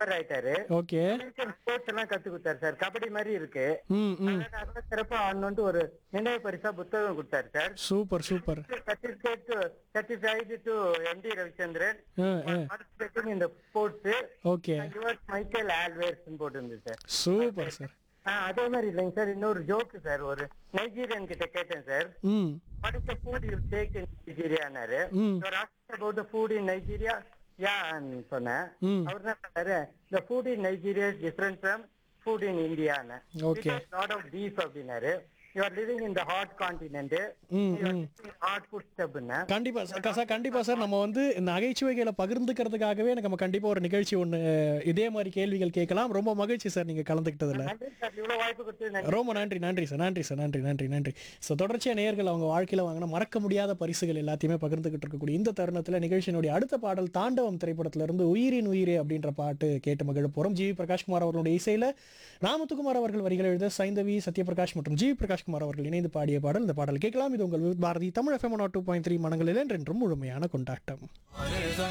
Member ஆயிட்டாரு okay sports எல்லாம் கத்து கொடுத்தாரு சார் கபடி மாதிரி இருக்கு ம் ம் அதனால சிறப்பா ஆடணும்ட்டு ஒரு நினைவு பரிசா புத்தகம் கொடுத்தாரு sir super super certificate certified to MD Ravichandran ஆ ஆ பார்ட்டிசிபேட்டிங் இந்த ஸ்போர்ட்ஸ் ஓகே யுவர்ஸ் மைக்கேல் ஆல்வேர்ஸ் போட்டு சார் சூப்பர் சார் ஆ, அதே மாதிரி இல்லைங்க சார் இன்னொரு ஜோக்கு சார் ஒரு நைஜீரியன் கிட்ட கேட்டேன் சார் ம் What is the food you take in Nigeria-னாரு. ம். You are asking about the food in Nigeria? Yeah, ன்னு சொன்னேன். ம் அவர் என்ன சொன்னாரு, the food in Nigeria is different from food in India-ன்னு. Okay. Because lot of beef அப்படின்னாரு. You are living in the hot continent. ம், You are ம். eating hot food stuff-ன்னு. கண்டிப்பா sir sir கண்டிப்பா சார் நம்ம வந்து நகைச்சுவைகளை பகிர்ந்துக்கிறதுக்காகவே நம்ம கண்டிப்பா ஒரு நிகழ்ச்சி ஒன்று இதே மாதிரி கேள்விகள் கேட்கலாம் ரொம்ப மகிழ்ச்சி சார் நீங்க கலந்துக்கிட்டதுல நன்றி சார், இவ்வளவு வாய்ப்பு கொடுத்து நன்றி. ரொம்ப நன்றி நன்றி சார் நன்றி சார் நன்றி நன்றி நன்றி ஸோ தொடர்ச்சியாக நேயர்கள் அவங்க வாழ்க்கையில் வாங்கின மறக்க முடியாத பரிசுகள் எல்லாத்தையுமே பகிர்ந்துகிட்டு இருக்கக்கூடிய இந்த தருணத்தில் நிகழ்ச்சியினுடைய அடுத்த பாடல் தாண்டவம் திரைப்படத்துல இருந்து உயிரின் உயிரே அப்படின்ற பாட்டு கேட்டு மகிழ போகிறோம் ஜி வி பிரகாஷ்குமார் அவர்களுடைய இசையில் நாமத்துக்குமார் அவர்கள் வரிகள் எழுத சைந்தவி சத்யபிரகாஷ் மற்றும் ஜி வி பிரகாஷ்குமார் அவர்கள் இணைந்து பாடிய பாடல் இந்த பாடல் கேட்கலாம் இது உங்கள் Bharathi Tamil FM two point three மனங்களில் என்றென்றும் முழுமையான கொண்டாட்டம்